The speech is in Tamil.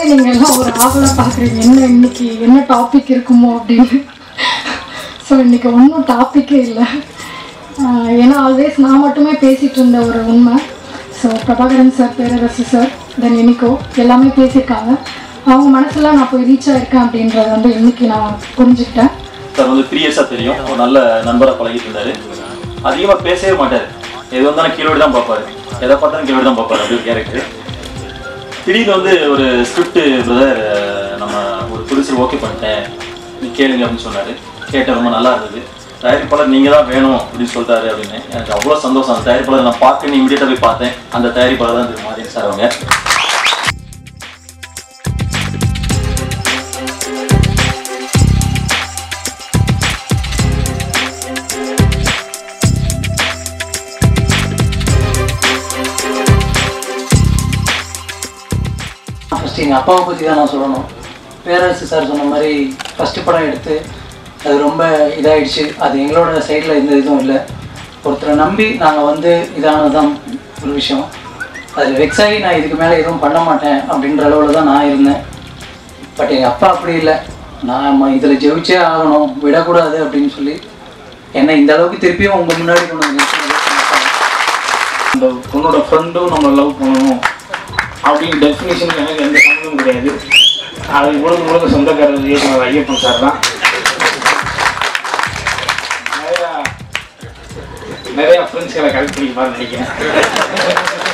நீங்கள் எல்லாம் ஒரு ஆவலாக பார்க்குறீங்க என்ன இன்னைக்கு என்ன டாபிக் இருக்குமோ அப்படின்னு ஸோ இன்னைக்கு ஒன்றும் டாப்பிக்கே இல்லை ஆஹ் ஏன்னா ஆல்வேஸ் நான் மட்டுமே பேசிகிட்டு இருந்த ஒரு உண்மை so Prabhakaran sir Perarasu sir then எனிக்கோ எல்லாமே பேசியிருக்காங்க அவங்க மனசுல நான் போய் ரீச் ஆயிருக்கேன் அப்படின்றத வந்து இன்னைக்கு நான் புரிஞ்சுக்கிட்டேன் சார் வந்து த்ரீ இயர்ஸாக தெரியும் ஒரு நல்ல நண்பராக பழகிட்டு இருந்தாரு அதிகமாக பேசவே மாட்டார் எது வந்தாலும் கீழோடு தான் பார்ப்பாரு எதை பார்த்தாலும் கீழோடு தான் பார்ப்பாரு அப்படி கேரக்டர் திடீர்னு வந்து ஒரு ஸ்கிரிப்ட் பிரதர் நம்ம ஒரு ப்ரொடியூசர் ஓகே பண்ணிட்டேன் நீ கேளுங்க அப்படின்னு சொன்னார் கேட்டேன் ரொம்ப நல்லா இருந்தது தயாரிப்பாளர் நீங்கள் தான் வேணும் அப்படின்னு சொல்லிட்டாரு அப்படின்னு எனக்கு அவ்வளோ சந்தோஷம் அந்த தயாரிப்பாளர் நான் பார்க்கணும் இமீடியட்டாக போய் பார்த்தேன் அந்த தயாரிப்பாளர் தான் திரு மாதேன் சார் அவங்க ஃபஸ்ட்டு எங்கள் அப்பாவை பற்றி தான் நான் சொல்லணும் பேரரசு சார் சொன்ன மாதிரி ஃபஸ்ட்டு படம் எடுத்து அது ரொம்ப இதாயிடுச்சு அது எங்களோட சைடில் எந்த இதுவும் இல்லை ஒருத்தரை நம்பி நாங்கள் வந்து இதானது தான் ஒரு விஷயம் அதில் வெக்ஸ் ஆகி நான் இதுக்கு மேலே எதுவும் பண்ண மாட்டேன் அப்படின்ற அளவில் தான் நான் இருந்தேன் பட் எங்கள் அப்பா அப்படி இல்லை நான் இதில் ஜெயிச்சே ஆகணும் விடக்கூடாது அப்படின்னு சொல்லி என்னை இந்த அளவுக்கு திருப்பியும் உங்கள் முன்னாடி கொண்டு வந்து நிறுத்தினது எங்க அப்பா தான். அந்த பொண்ணோட ஃப்ரெண்டும் நம்ம லவ் பண்ணணும் அப்படின்னு டெஃபினேஷன் எனக்கு எந்த சம்மந்தமும் கிடையாது அது முழுக்க முழுக்க சொந்தக்காரர் இயக்குனர் ஐயப்பன் சார் தான் நிறையா நிறையா ஃப்ரெண்ட்ஸ்களை கலெக்ட் பண்ணிப்பான்னு நினைக்கிறேன்